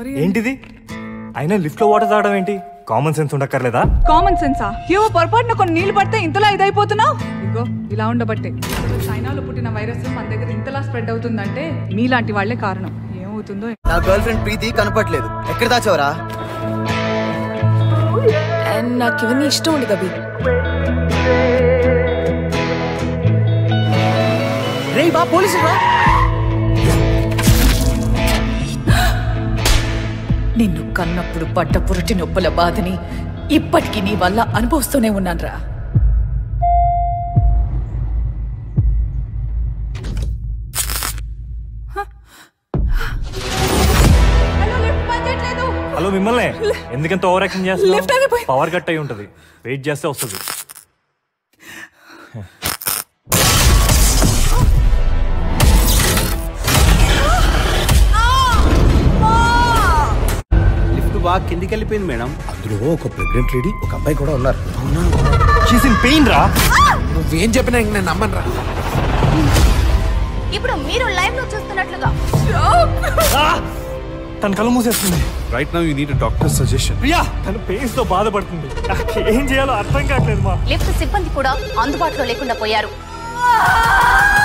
Sorry ఏంటిది అయినా lift లో వాటర్ తాగడం ఏంటి కామన్ సెన్స్ ఉండక్కర్లేదా కామన్ సెన్సా ఏవో పొరపాటున కొన్ని నీళ్లు పడితే ఇంతలా ఇదైపోతున్నావు ఇగో ఇలా ఉండబట్టే చైనాలో పుట్టిన వైరస్ మన దగ్గర ఇంతలా స్ప్రెడ్ అవుతుందంటే మీలాంటి వాళ్ళే కారణం ఏమవుతుందో నా గర్ల్ ఫ్రెండ్ ప్రీతి కనపట్లేదు ఎక్కడ దాచావరా అండ్ నాకు ఇవన్నీ ఇష్టం ఉండదు అభి రే బా పోలీసులు రా నిన్ను కన్నప్పుడు పడ్డ పురటి నొప్పుల బాధని ఇప్పటికీ నీ వల్ల అనుభవిస్తూనే ఉన్నానురా హలో లిఫ్ట్ పనిచేయట్లేదు హలో మిమ్మల్ని ఎందుకంత ఓవర్ యాక్షన్ Lift చేస్తున్నారు ఆగిపోయి- పవర్ కట్ అయి ఉంటది వెయిట్ చేస్తే వస్తుంది లిఫ్ట్ బాగా కిందికి వెళ్ళిపోయింది మేడం అందులో ఒక ప్రెగ్నెంట్ లేడీ ఒక అబ్బాయి కూడా ఉన్నారు షీస్ ఇన్ పెయిన్ రా నువ్వేం చెప్పినా ఇంక నేను నమ్మను రా ఇప్పుడు మీరు లైవ్ లో చూస్తున్నట్లుగా ఆ! తన కళ్ళు మూసేస్తుంది right now you need doctor suggestion Priya తన పెయిన్స్ తో బాధపడుతుంది నాకు ఏం చేయాలో అర్థం కావట్లేదు మా లిఫ్ట్ సిబ్బంది కూడా అందుబాటులో లేకుండా పోయారు